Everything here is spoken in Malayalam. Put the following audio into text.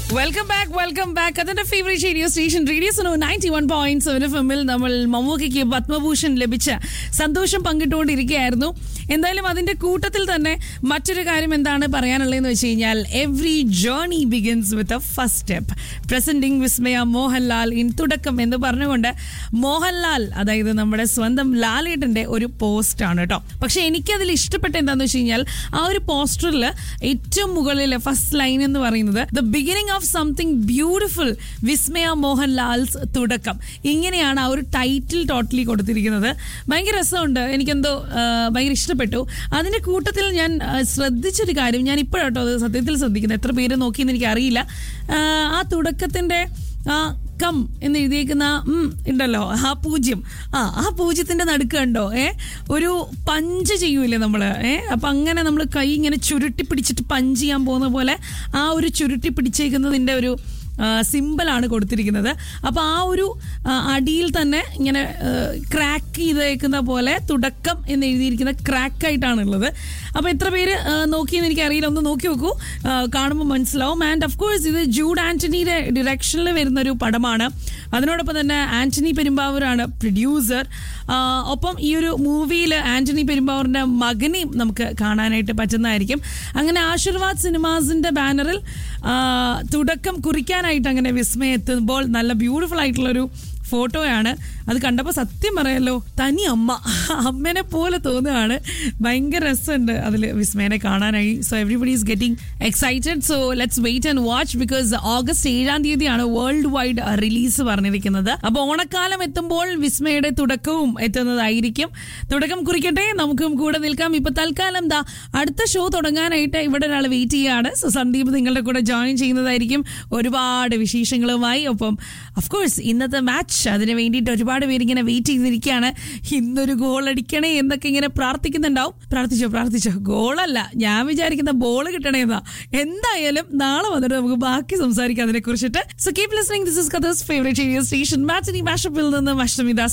വെൽക്കം ബാക്ക് വെൽക്കം ബാക്ക് അതിന്റെ favourite radio station radio so ninety one point seven F എമ്മിൽ നമ്മൾ മമ്മൂക്കയ്ക്ക് പത്മഭൂഷൺ ലഭിച്ച സന്തോഷം പങ്കിട്ടുകൊണ്ടിരിക്കുകയായിരുന്നു എന്തായാലും അതിന്റെ കൂട്ടത്തിൽ തന്നെ മറ്റൊരു കാര്യം എന്താണ് പറയാനുള്ളതെന്ന് വെച്ച് കഴിഞ്ഞാൽ every journey begins with a first step presenting Vismaya Mohanlal in തുടക്കം എന്ന് പറഞ്ഞുകൊണ്ട് മോഹൻലാൽ അതായത് നമ്മുടെ സ്വന്തം ലാലേട്ടന്റെ ഒരു പോസ്റ്റ് ആണ് കേട്ടോ പക്ഷെ എനിക്കതിൽ ഇഷ്ടപ്പെട്ട എന്താണെന്ന് വെച്ച് കഴിഞ്ഞാൽ ആ ഒരു പോസ്റ്ററിൽ ഏറ്റവും മുകളിൽ ഫസ്റ്റ് ലൈൻ എന്ന് പറയുന്നത് the beginning of something beautiful Vismaya Mohanlal's തുടക്കം ഇങ്ങനെയാണ് ആ ഒരു ടൈറ്റിൽ ടോട്ടലി കൊടുത്തിരിക്കുന്നത് ഭയങ്കര രസമുണ്ട് എനിക്കെന്തോ ആ, ഭയങ്കര ഇഷ്ടപ്പെട്ടു അതിന്റെ കൂട്ടത്തിൽ ഞാൻ ആ, ശ്രദ്ധിച്ചൊരു കാര്യം ഞാൻ ഇപ്പോഴാട്ടോ അത് സത്യത്തിൽ ശ്രദ്ധിക്കുന്നത് എത്ര പേര് നോക്കിയെന്ന് എനിക്ക് അറിയില്ല ആ, ആ തുടക്കത്തിന്റെ ആ കം എന്ന് എഴുതിയേക്കുന്ന ആ ഉം ഉണ്ടല്ലോ ആ പൂജ്യം ആ ആ പൂജ്യത്തിന്റെ നടുക്ക് കണ്ടോ ഏ ഒരു പഞ്ച് ചെയ്യൂലേ നമ്മള് ഏ അപ്പൊ അങ്ങനെ നമ്മൾ കൈ ഇങ്ങനെ ചുരുട്ടി പിടിച്ചിട്ട് പഞ്ച് ചെയ്യാൻ പോകുന്ന പോലെ ആ ഒരു ചുരുട്ടി പിടിച്ചേക്കുന്നതിന്റെ ഒരു സിമ്പിളാണ് കൊടുത്തിരിക്കുന്നത് അപ്പോൾ ആ ഒരു ആ, അടിയിൽ തന്നെ ഇങ്ങനെ ക്രാക്ക് ചെയ്തേക്കുന്ന പോലെ തുടക്കം എന്ന് എഴുതിയിരിക്കുന്ന ക്രാക്ക് ആയിട്ടാണ് ഉള്ളത് അപ്പോൾ എത്ര പേര് ആ, നോക്കിയെന്ന് എനിക്ക് അറിയില്ല ഒന്ന് നോക്കി നോക്കൂ ആ, കാണുമ്പോൾ മനസ്സിലാവും ആൻഡ് ഓഫ് കോഴ്സ് ഇത് ജൂഡ് ആന്റണിയുടെ ഡിറക്ഷനിൽ വരുന്ന ഒരു പടമാണ് അതിനോടൊപ്പം തന്നെ ആന്റണി പെരുമ്പാവൂരാണ് പ്രൊഡ്യൂസർ ഒപ്പം ഈ ഒരു മൂവിയിൽ ആന്റണി പെരുമ്പാവൂരിന്റെ മകനെയും നമുക്ക് കാണാനായിട്ട് പറ്റുന്നതായിരിക്കും അങ്ങനെ ആശീർവാദ് സിനിമാസിന്റെ ബാനറിൽ ആ, തുടക്കം കുറിക്കാനായിട്ട് അങ്ങനെ വിസ്മയം എത്തുമ്പോൾ നല്ല ബ്യൂട്ടിഫുൾ ആയിട്ടുള്ളൊരു ഫോട്ടോയാണ് അത് കണ്ടപ്പോൾ സത്യം പറയാലോ തനി അമ്മ അമ്മേനെ പോലെ തോന്നുകയാണ് ഭയങ്കര രസമുണ്ട് അതിൽ വിസ്മയനെ കാണാനായി so everybody is getting excited so let's wait and watch because August ഏഴാം തീയതിയാണ് വേൾഡ് വൈഡ് റിലീസ് പറഞ്ഞിരിക്കുന്നത് അപ്പോൾ ഓണക്കാലം എത്തുമ്പോൾ വിസ്മയുടെ തുടക്കവും എത്തുന്നതായിരിക്കും തുടക്കം കുറിക്കട്ടെ നമുക്കും കൂടെ നിൽക്കാം ഇപ്പൊ തൽക്കാലം ദാ അടുത്ത ഷോ തുടങ്ങാനായിട്ട് ഇവിടെ ഒരാൾ വെയിറ്റ് ചെയ്യാണ് സോ സന്ദീപ് നിങ്ങളുടെ കൂടെ ജോയിൻ ചെയ്യുന്നതായിരിക്കും ഒരുപാട് വിശേഷങ്ങളുമായി ഒപ്പം അഫ്കോഴ്സ് ഇന്നത്തെ മാച്ച് അതിന് വേണ്ടിയിട്ട് ഒരുപാട് പേര് ഇങ്ങനെ വെയിറ്റ് ചെയ്തിരിക്കുകയാണ് ഇന്നൊരു ഗോൾ അടിക്കണേ എന്നൊക്കെ ഇങ്ങനെ പ്രാർത്ഥിക്കുന്നുണ്ടാവും പ്രാർത്ഥിച്ചോ പ്രാർത്ഥിച്ചോ ഗോളല്ല ഞാൻ വിചാരിക്കുന്ന ബോൾ കിട്ടണേ എന്നാ എന്തായാലും നാളെ വന്നിട്ട് നമുക്ക് ബാക്കി സംസാരിക്കാം അതിനെ കുറിച്ചിട്ട് so keep listening this is കഥേഴ്സ് ഫേവറേറ്റ് റേഡിയോ സ്റ്റേഷൻ മാറ്റിനി മാഷപ്പിൽ നിന്ന് അഷ്ടമിദാസ്